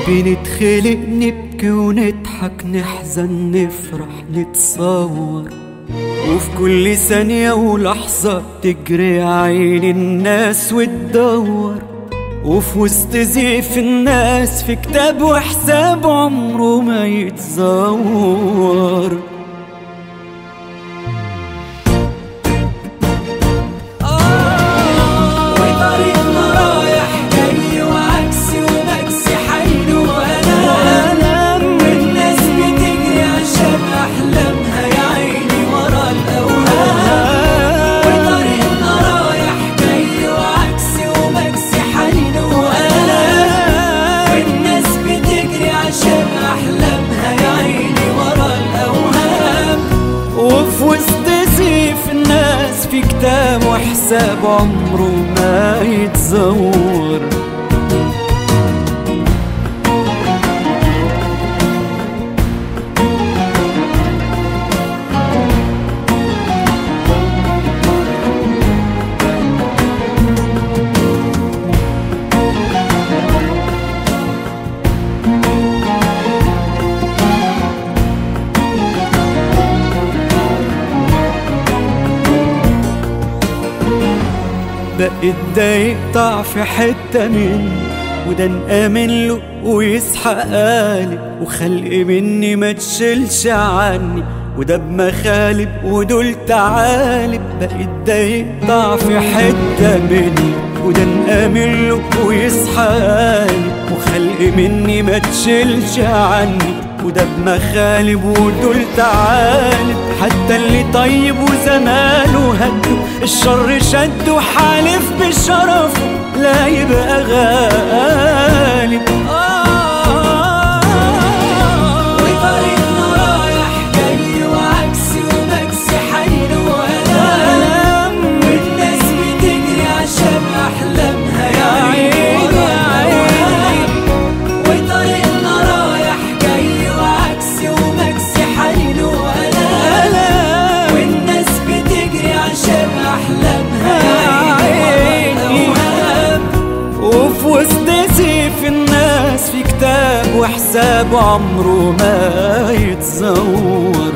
بنتخلق نبكي ونضحك نحزن نفرح نتصور وفي كل ثانية ولحظة تجري عين الناس وتدور وفي وسط زيف الناس في كتاب وحساب عمره ما يتزور وطريقنا رايح جاي وعكسي ومكسي حين وألام والناس بتجري عشان أحلامها يا عيني ورا الأوهام وطريقنا رايح جاي وعكسي ومكسي حين وألام والناس بتجري عشان أحلامها يا عيني ورا الأوهام وفي وسط زيف الناس في كتاب وحساب عمره ما يتزور بقيت ده يقطع في حتة مني وده نآمن له ويصحى قالب وخلق مني ما تشيلش عني وده بمخالب ودول تعالب بقيت ده يقطع في حتة مني وده نآمن له ويصحى قالب وخلق مني ما تشيلش عني وده بمخالب ودول تعالب حتى اللي طيب وزماله هده الشر شد وحالف بشرفه لا يبقى غالب آه وطريقنا رايح جاي وعكسي ومكسي حين وألام والناس بتجري عشان أحلامها يا عيني يا عيني وطريقنا رايح جاي وعكسي ومكسي حين وألام والناس بتجري عشان أحلامها يا عيني وفي وسط سيف الناس في كتاب وحساب عمره ما يتزور